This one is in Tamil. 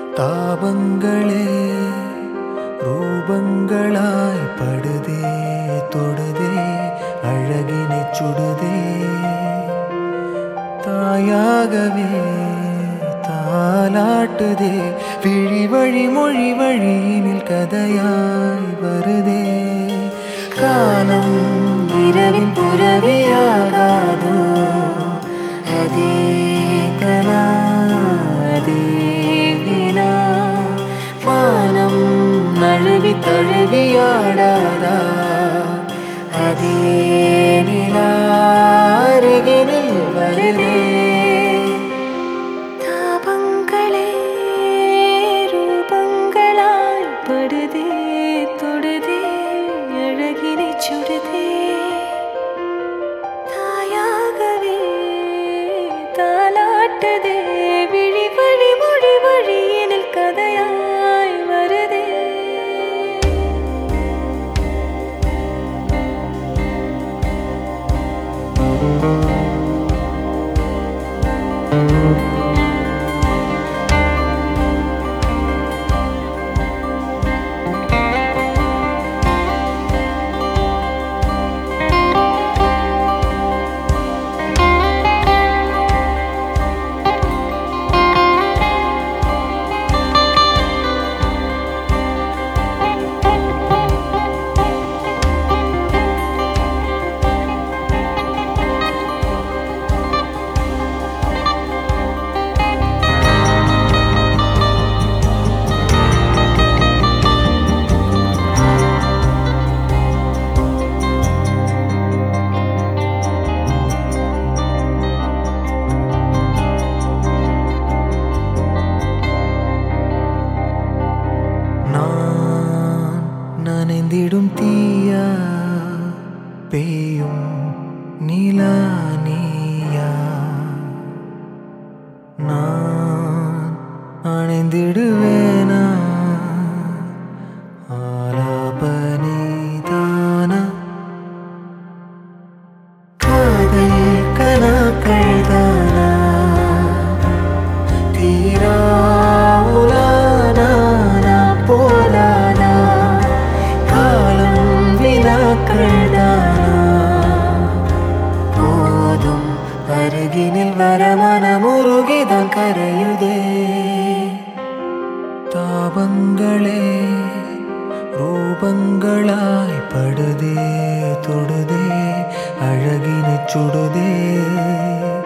தாபங்களே ரூபங்களாய் படுதே தொடுதே அழகினை சுடுதே தாயாகவே தாலாட்டுதே விழி வழி மொழி வழியினில் கதையாய் வருதே காலம் இரவின் புறவியாகாதோ அதே கலா அதே வினா வானம் நழுவி தழுவியாடாதா அதே நிலா அருகினில் வருதே தாபங்களே ரூபங்களாய் படுதே தொடுதே அழகினை சுடுதே தாயாகவே தாலாட்டுதே விழி வழி மொழி வழியினில் கதையாய் வருதே நான் நனைந்திடும் தீயா பெய்யும் நிலா நீயா நான் அணைந்திடுவேனா ஆலாபனிதானா காதல் கனாக்கள் தானா தீரா உலானா போலானா காலம் வினாக்கள் தானா போதும் அருகினில் வர மனமுருகிதான் கரையுதே தாபங்களே ரூபங்களாய் படுதே தொடுதே அழகினை சுடுதே